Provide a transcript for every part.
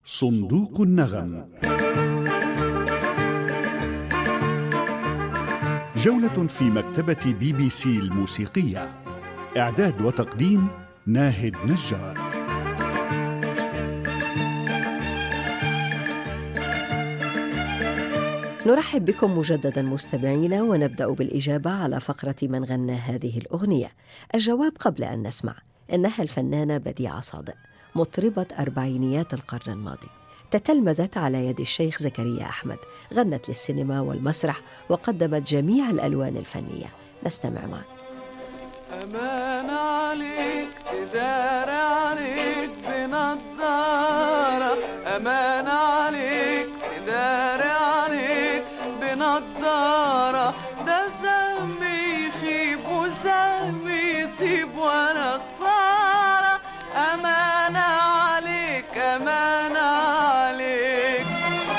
صندوق النغم جولة في مكتبة بي بي سي الموسيقية إعداد وتقديم ناهد نجار نرحب بكم مجددا مستمعينا ونبدا بالاجابه على فقره من غنى هذه الاغنيه الجواب قبل ان نسمع انها الفنانه بديعه صادق مطربه اربعينيات القرن الماضي تتلمذت على يد الشيخ زكريا احمد غنت للسينما والمسرح وقدمت جميع الالوان الفنيه نستمع معا أمان عليك تدار عليك بنضارة أمان عليك تدار عليك بنضارة ده سهم يخيب وسهم يسيب وأنا خسارة أمان عليك أمان عليك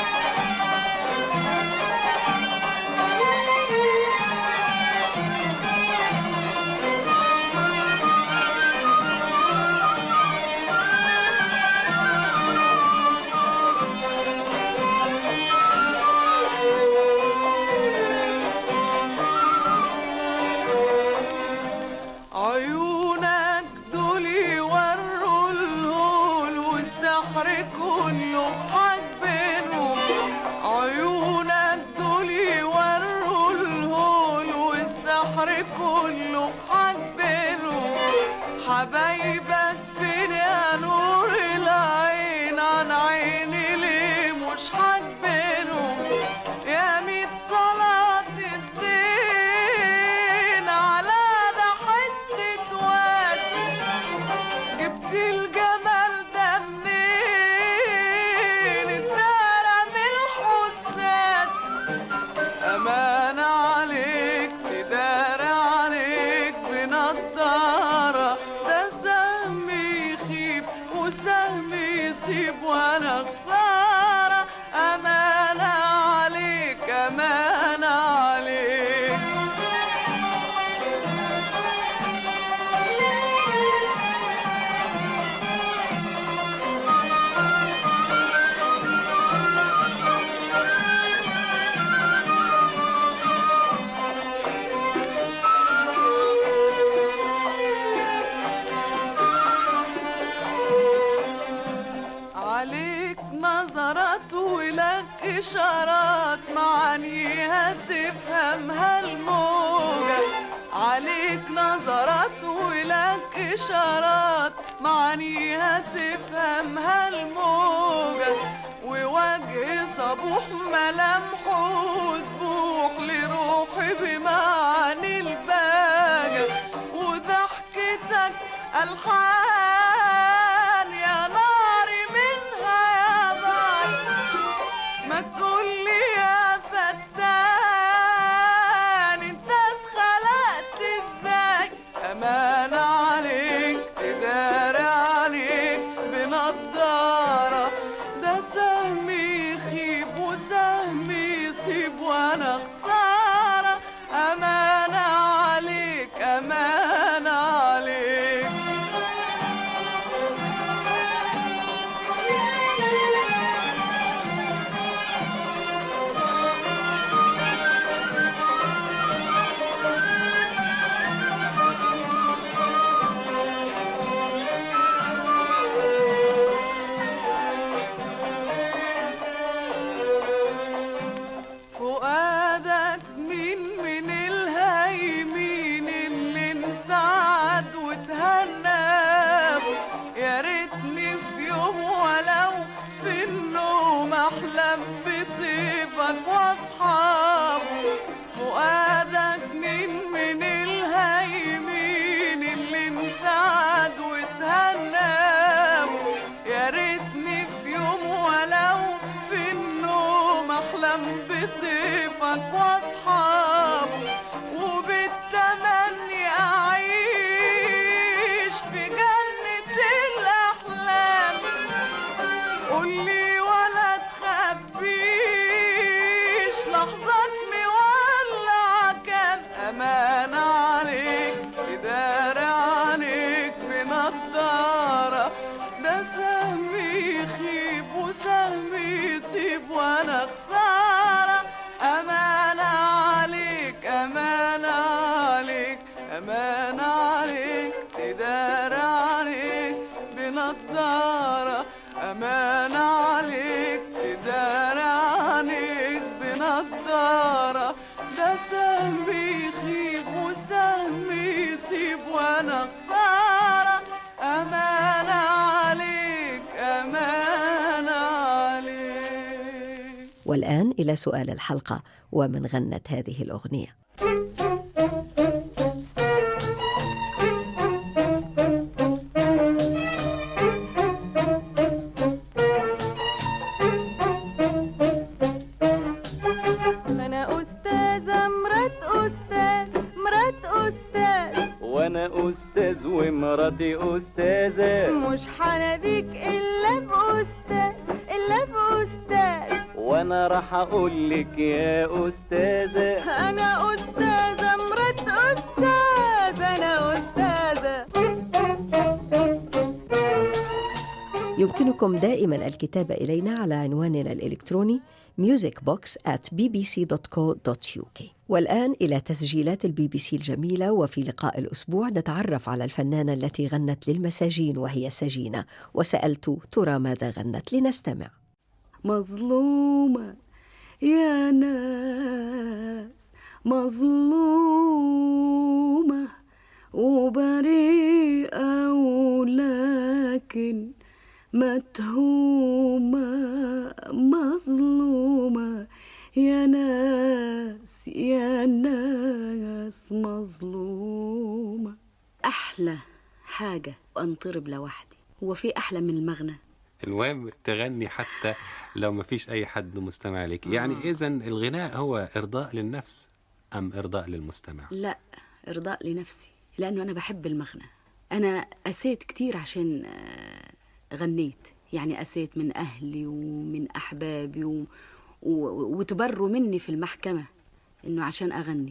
عيونك دول يوروا الهول والسحر كله حاجبينهم عيونك دول يوروا الهول والسحر كله حاجبينهم حبايبك فين يا نور العين عن عيني ليه مش حاجبينهم يا ميت صلاة الزين على ده حتة واد جبت الجمال ده منين اتدارى من الحساد أمان عليك تدار عليك بنضارة ده سهم يخيب وسهم يسيب وأنا خسارة أمان عليك أمان عليك عليك نظرات ولك إشارات معانيها تفهمها الموجة عليك نظرات ولك إشارات معانيها تفهمها الموجة ووجه صبوح ملامحه وتبوح لروحي بمعاني الباجة وضحكتك ألحان يا ناري منها يا بعد ما تقولي يا فتان انت اتخلقت ازاي امان عليك تدار عليك بنضارة ده سهم يخيب وسهم يسيب وانا خسارة امان عليك امان عليك فؤادك مين من الهايمين اللي انسعد وتهنى يا ريتني في يوم ولو في النوم احلم بطيبك واصحابه فؤادك مين من الهايمين اللي انسعد وتهنى يا ريتني في يوم ولو في النوم احلم بطيفك واصحابه وبالتمني اعيش في جنة الاحلام قولي ولا تخبيش لحظات مولع كان امان عليك تدار عليك بنضارة ده سهم يخيب وسهم والآن إلى سؤال الحلقة ومن غنت هذه الأغنية انا استاذة مرات استاذ مرات استاذ وانا استاذ ومراتي استاذة مش حناديك الا باستاذ الا باستاذ وانا راح اقول لك يا استاذة انا استاذة مرات استاذ انا استاذة يمكنكم دائما الكتابة إلينا على عنواننا الإلكتروني musicbox at bbc.co.uk والآن إلى تسجيلات البي بي سي الجميلة وفي لقاء الأسبوع نتعرف على الفنانة التي غنت للمساجين وهي سجينة وسألت ترى ماذا غنت لنستمع مظلومة يا ناس مظلومة وبريئة ولكن متهومة مظلومة يا ناس يا ناس مظلومة أحلى حاجة أنطرب لوحدي هو في أحلى من المغنى المهم تغني حتى لو ما فيش اي حد مستمع لك يعني اذا الغناء هو ارضاء للنفس ام ارضاء للمستمع لا إرضاء لنفسي لأنه أنا بحب المغنى أنا أسيت كتير عشان آه، غنيت يعني أسيت من أهلي ومن أحبابي و... و... وتبروا مني في المحكمة إنه عشان أغني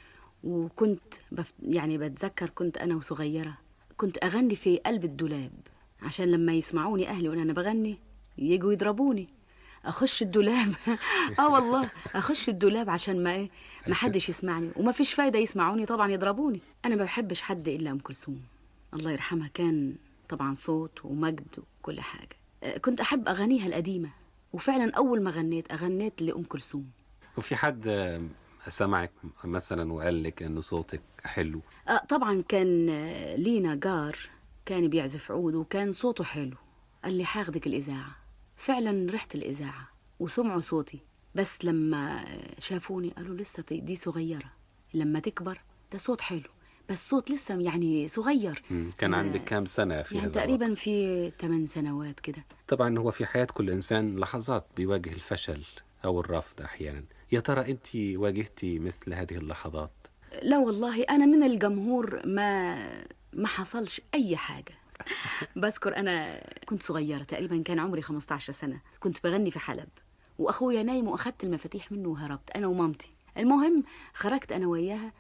وكنت بف... يعني بتذكر كنت أنا وصغيرة كنت أغني في قلب الدولاب عشان لما يسمعوني أهلي وأنا أنا بغني يجوا يضربوني اخش الدولاب اه والله اخش الدولاب عشان ما ايه ما حدش يسمعني وما فيش فايده يسمعوني طبعا يضربوني انا ما بحبش حد الا ام كلثوم الله يرحمها كان طبعا صوت ومجد وكل حاجه آه، كنت احب اغانيها القديمه وفعلا اول ما غنيت اغنيت لام كلثوم وفي حد آه، سمعك مثلا وقال لك ان صوتك حلو آه طبعا كان آه، لينا جار كان بيعزف عود وكان صوته حلو قال لي هاخدك الإذاعة فعلا رحت الإذاعة وسمعوا صوتي بس لما شافوني قالوا لسه دي صغيرة لما تكبر ده صوت حلو بس صوت لسه يعني صغير مم. كان آه، عندك كام سنه في يعني هذا تقريبا الوقت؟ في 8 سنوات كده طبعا هو في حياه كل انسان لحظات بيواجه الفشل او الرفض احيانا يا ترى انت واجهتي مثل هذه اللحظات لا والله انا من الجمهور ما ما حصلش اي حاجه بذكر انا كنت صغيره تقريبا كان عمري 15 سنه كنت بغني في حلب واخويا نايم واخدت المفاتيح منه وهربت انا ومامتي المهم خرجت انا وياها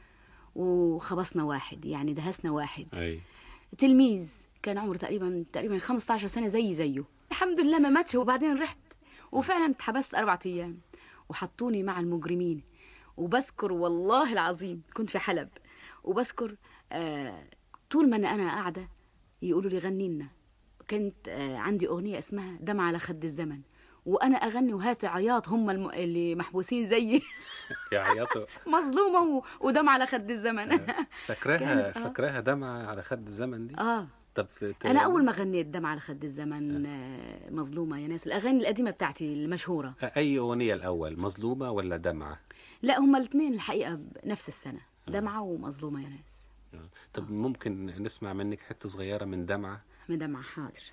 وخبصنا واحد يعني دهسنا واحد اي تلميذ كان عمره تقريبا تقريبا 15 سنه زي زيه الحمد لله ما ماتش وبعدين رحت وفعلا اتحبست اربع ايام وحطوني مع المجرمين وبذكر والله العظيم كنت في حلب وبذكر آه طول ما انا انا قاعده يقولوا لي غني لنا كانت آه عندي اغنيه اسمها دمع على خد الزمن وانا اغني وهات عياط هم الم... اللي محبوسين زيي يعيطوا مظلومه و... ودمع على خد الزمن فاكراها كانت- آه. فاكراها دمعه على خد الزمن دي اه طب ت- انا اول ما غنيت دمع على خد الزمن آه، مظلومه يا ناس الاغاني القديمه بتاعتي المشهوره اي اغنيه الاول مظلومه ولا دمعه لا هما الاثنين الحقيقه بنفس السنه دمعه ومظلومه يا ناس طب ممكن نسمع منك حته صغيره من دمعه من دمعه حاضر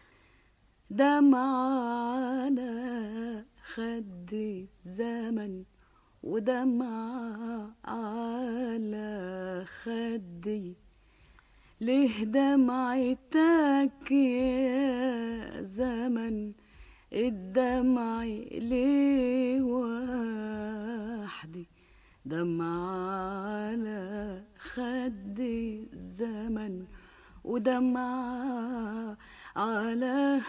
دمع على خد الزمن ودمع على خدي ليه دمعتك يا زمن الدمع ليه وحدي دمع على خد الزمن ودمع على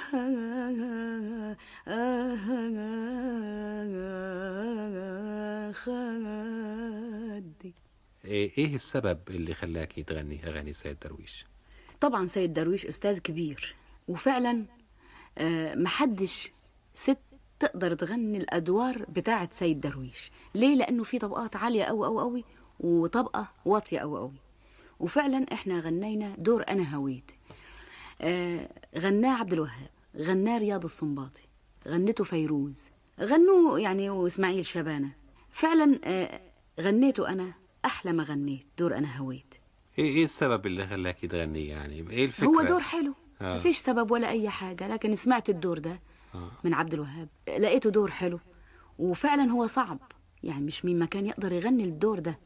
خدي ايه إيه السبب اللي خلاكي تغني اغاني سيد درويش طبعا سيد درويش استاذ كبير وفعلا آه، محدش ست تقدر تغني الادوار بتاعه سيد درويش ليه لانه في طبقات عاليه قوي قوي قوي وطبقه واطيه قوي قوي وفعلا احنا غنينا دور انا هويت آه، غناه عبد الوهاب غناه رياض السنباطي غنته فيروز غنوا يعني واسماعيل شبانه فعلا آه، غنيته انا احلى ما غنيت دور انا هويت ايه ايه السبب اللي خلاكي تغني يعني ايه الفكره هو دور حلو آه. مفيش سبب ولا اي حاجه لكن سمعت الدور ده آه. من عبد الوهاب لقيته دور حلو وفعلا هو صعب يعني مش مين ما كان يقدر يغني الدور ده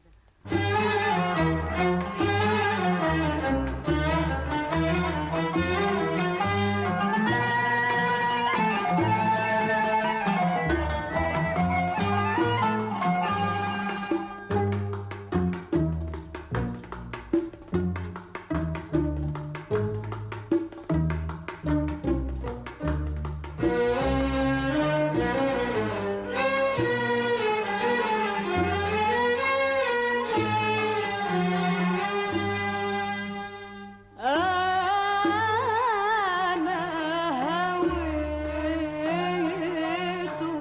أنا هويته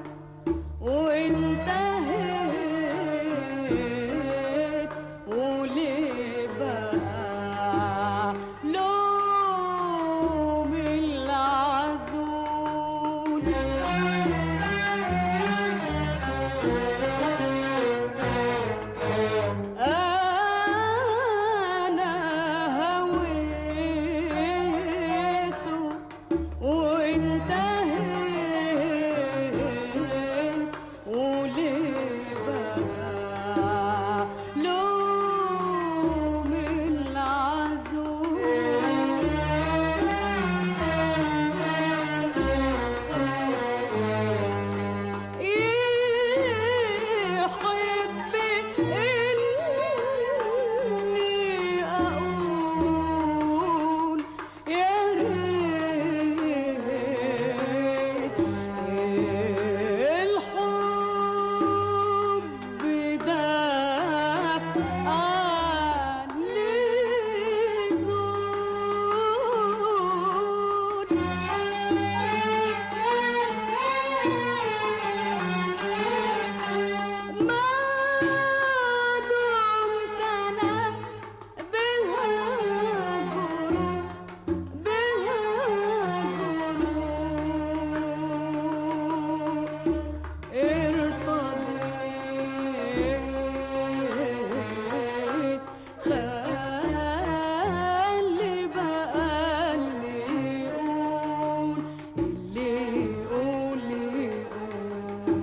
وانتهيت وليه بقى لوم العزول أنا هويته وانتهيت وليه بقى لوم العزول يحب إني أقول يا ريت الحب ده عني زول ما دمت أنا بهاجره بهاجره ارتضيت خلي بقى اللي يقول اللي يقول يقول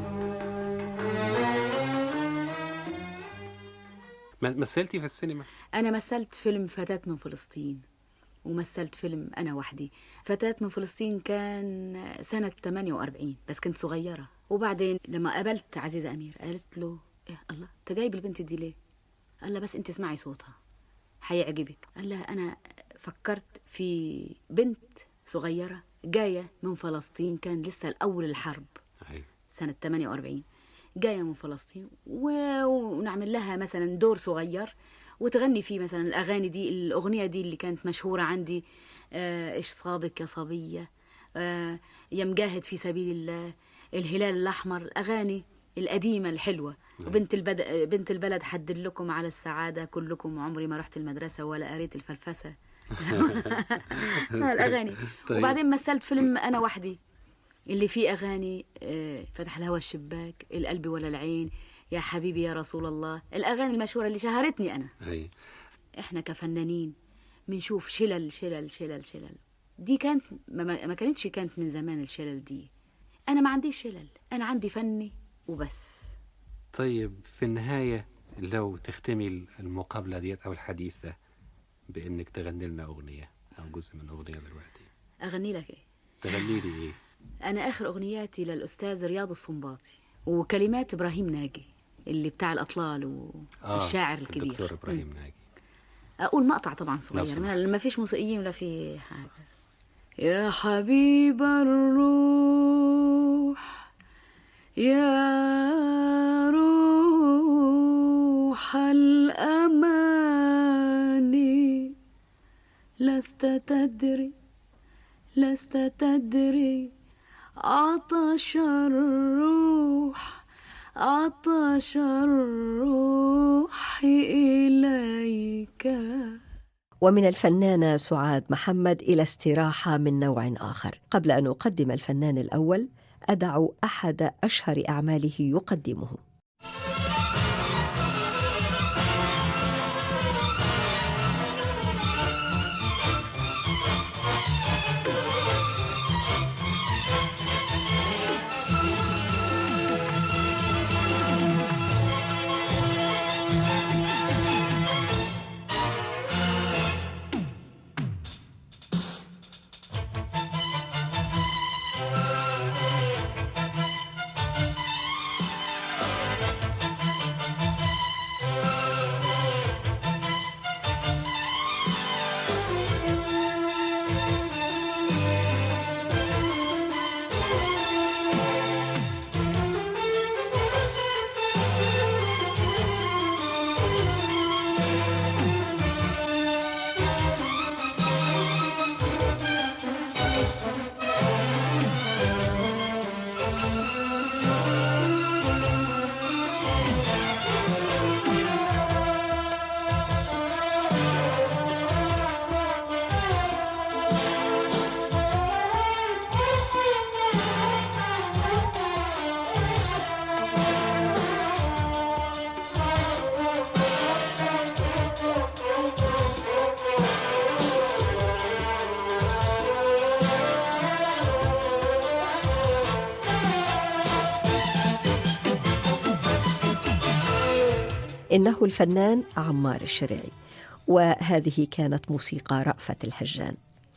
ما- مثلتي في السينما أنا مثلت فيلم فتاة من فلسطين ومثلت فيلم أنا وحدي فتاة من فلسطين كان سنة 48 بس كنت صغيرة وبعدين لما قابلت عزيزة أمير قالت له إيه الله أنت جايب البنت دي ليه؟ قال لها بس أنت اسمعي صوتها هيعجبك قال لها أنا فكرت في بنت صغيرة جاية من فلسطين كان لسه الأول الحرب ايوه سنة 48 جاية من فلسطين و- ونعمل لها مثلا دور صغير وتغني فيه مثلا الأغاني دي الأغنية دي اللي كانت مشهورة عندي آه، إيش صابك يا صبية آه، يا مجاهد في سبيل الله الهلال الأحمر الأغاني القديمة الحلوة وبنت البد... بنت البلد حدلكم على السعادة كلكم عمري ما رحت المدرسة ولا قريت الفلفسة الأغاني طيب. وبعدين مثلت فيلم أنا وحدي اللي فيه أغاني آه، فتح الهوى الشباك القلب ولا العين يا حبيبي يا رسول الله الأغاني المشهورة اللي شهرتني أنا ايوه إحنا كفنانين بنشوف شلل شلل شلل شلل دي كانت ما, ما ما كانتش كانت من زمان الشلل دي أنا ما عنديش شلل أنا عندي فني وبس طيب في النهايه لو تختمي المقابله ديت او الحديث ده بانك تغني لنا اغنيه او جزء من اغنيه دلوقتي أغني لك إيه تغني لي ايه أنا آخر أغنياتي للأستاذ رياض السنباطي وكلمات إبراهيم ناجي اللي بتاع الأطلال والشاعر الكبير الدكتور ابراهيم ناجي أقول مقطع طبعا لو صغير سمحت. ما ما فيش موسيقيين ولا في حاجة يا حبيب الروح يا روح الأماني لست تدري لست تدري عطش الروح عطش الروح إليك ومن الفنانة سعاد محمد إلى استراحة من نوع آخر قبل أن أقدم الفنان الأول أدع أحد أشهر أعماله يقدمه إنه الفنان عمار الشريعي وهذه كانت موسيقى رأفت الهجان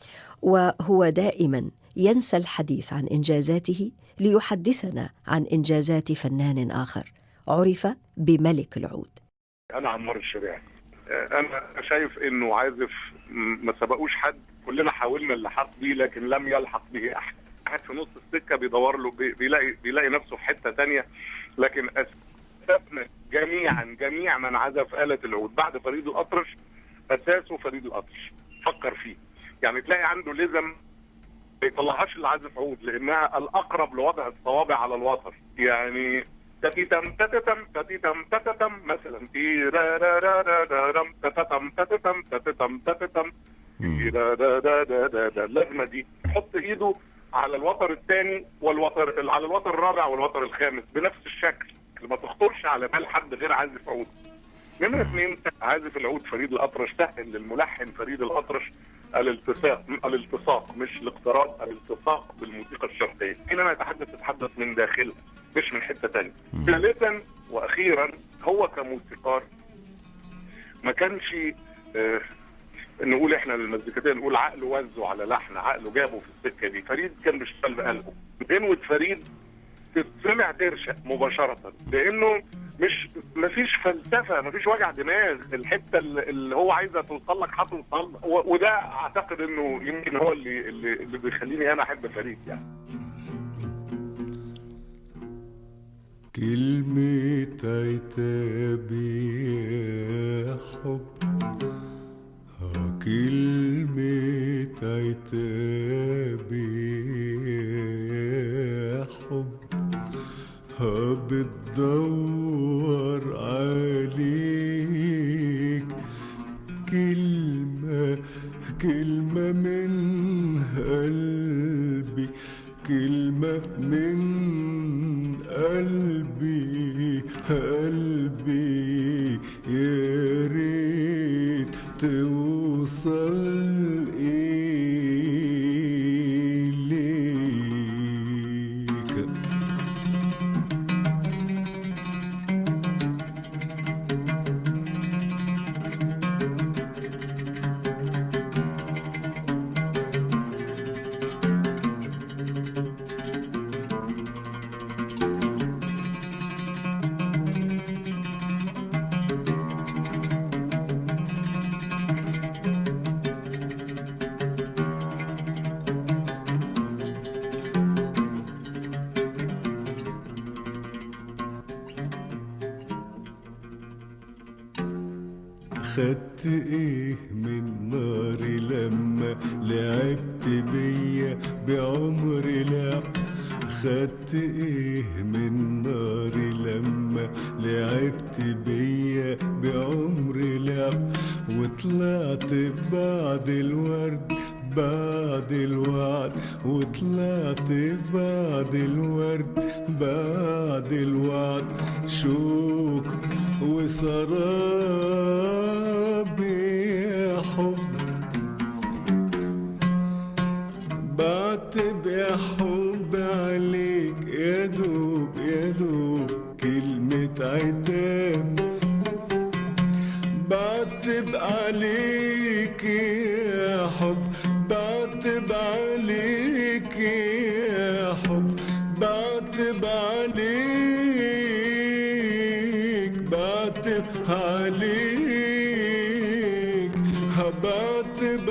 وهو دائما ينسى الحديث عن إنجازاته ليحدثنا عن إنجازات فنان آخر عرف بملك العود انا عمار الشريعي آه، انا شايف انه عازف م- ما سبقوش حد كلنا حاولنا اللحاق بيه لكن لم يلحق به احد قاعد في نص السكه بيدور له بي- بيلاقي بيلاقي نفسه في حته تانية لكن اسسنا جميعا جميع من عزف آلة العود بعد فريد الأطرش أساسه فريد الأطرش فكر فيه يعني تلاقي عنده لزم ما يطلعهاش العازف عود لأنها الأقرب لوضع الصوابع على الوتر يعني تتتم تتتم تتتم تتتم مثلا تيرارارارارم تتتم تتتم تتتم تتتم تيرارارارارا. اللازمه دي يحط ايده على الوتر الثاني والوتر على الوتر الرابع والوتر الخامس بنفس الشكل ما تخطرش على بال حد غير عازف عود نمرة اثنين عازف العود فريد الأطرش سهل للملحن فريد الأطرش الالتصاق الالتصاق مش الاقتراب الالتصاق بالموسيقى الشرقية حينما يتحدث يتحدث من داخله مش من حتة تانية ثالثا وأخيرا هو كموسيقار ما كانش آه نقول احنا للمزيكتين نقول عقله وزه على لحن عقله جابه في السكه دي فريد كان بيشتغل بقلبه غنوه فريد تتسمع ترشق مباشره لانه مش مفيش فلسفه مفيش وجع دماغ الحته اللي اللي هو عايزه توصل لك هتوصل لك و- وده اعتقد انه يمكن هو اللي اللي, اللي بيخليني انا احب فريد يعني كلمة عتابي يا حب آه، كلمة عتابي يا حب ها بتدور عليك كلمة كلمة من قلبي كلمة من قلبي قلبي يا ريت توصل إليك خدت ايه من ناري لما لعبت بيا بعمري لعب خدت ايه من ناري لما لعبت بيا بعمري لعب وطلعت بعد الورد بعد الوعد وطلعت بعد الورد بعد الوعد شوك وسراب يا حب بعتب يا حب عليك يا دوب يا دوب كلمة عتاب بعتب عليك يا حب بعتب عليك يا حب بعتب عليك بعتب عليك بعتب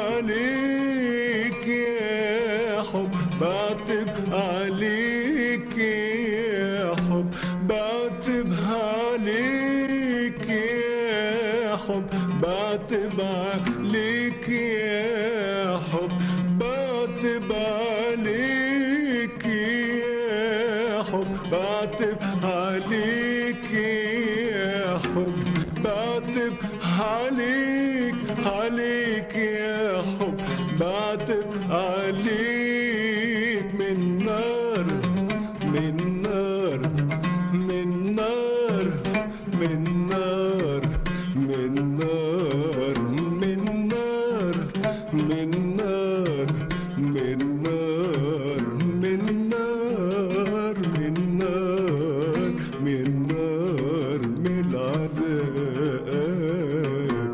عليك يا حب بعتب عليك يا حب بعتب عليك يا حب بعتب عليك يا حب بعتب عليك يا حب بعتب عليك يا حب بعتب عليك عليك يا حب بعتب عليك من نار من نار من نار من نار من نار من نار من نار من نار من نار من نار من نار من العذاب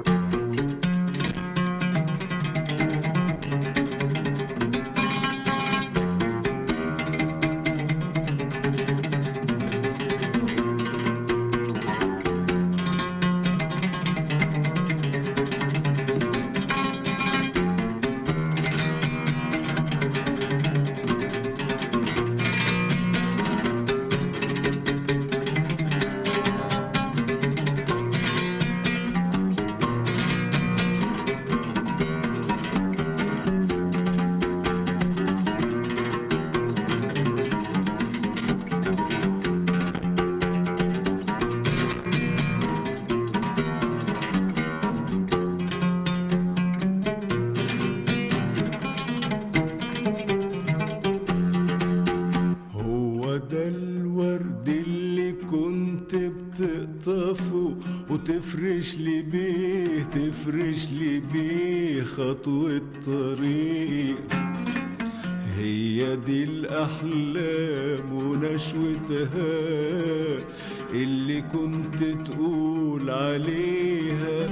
هو ده الورد اللي كنت بتقطفه وتفرش لي بيه تفرش لي بيه خطوة طريق هي دي الأحلام ونشوتها اللي كنت تقول عليها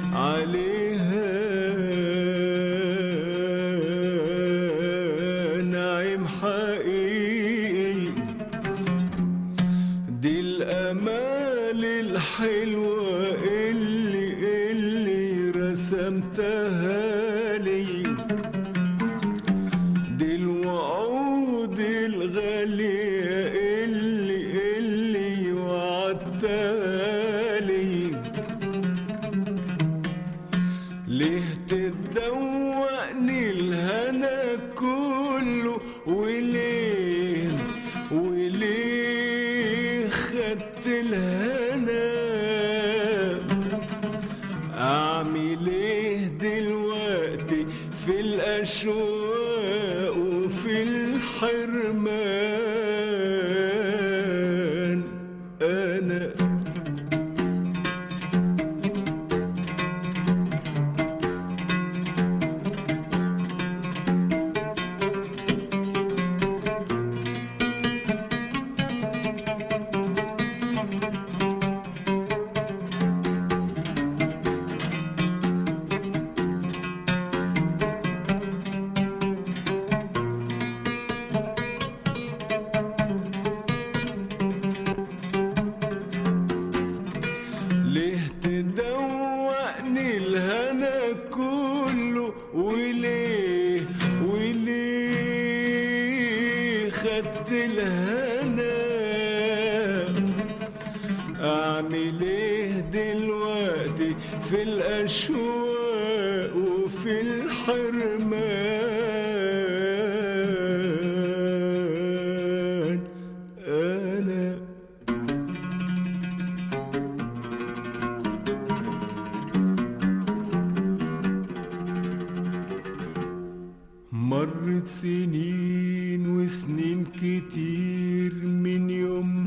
عليها نعيم حقيقي دي الأمال الحلوة اللي اللي رسمتها لي دي الوعود الغالية اللي اللي وعدتها لي ليه تدوقني الهنا كله وليه وليه خدت الهنا اعمل ايه دلوقتي في الاشواق وفي الحرمان انا ليه تدوقني الهنا كله وليه وليه خدت الهنا اعمل ايه دلوقتي في الاشواق وفي الحرمان انا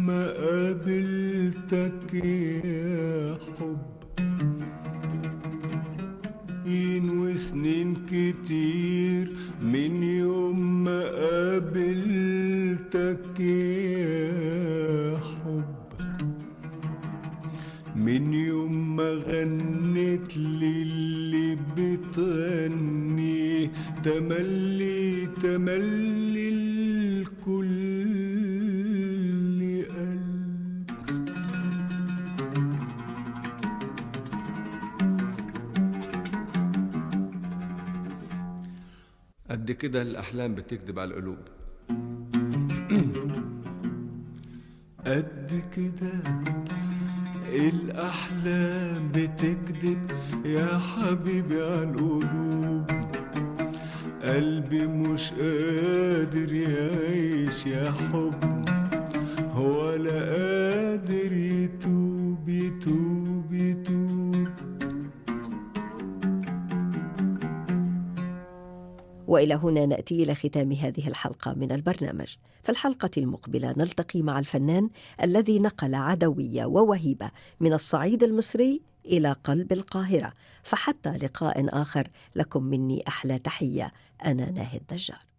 ما قابلتك يا حب سنين وسنين كتير من يوم ما قابلتك يا حب من يوم ما غنت لي اللي بتغني تملي تملي الكل قلب قد كده الأحلام بتكذب على القلوب قد كده الأحلام بتكذب يا حبيبي على القلوب قلبي مش قادر يعيش يا حب ولا قادر يتوب يتوب يتوب والى هنا ناتي الى ختام هذه الحلقه من البرنامج في الحلقه المقبله نلتقي مع الفنان الذي نقل عدويه ووهيبه من الصعيد المصري الى قلب القاهره فحتى لقاء اخر لكم مني احلى تحيه انا ناهد نجار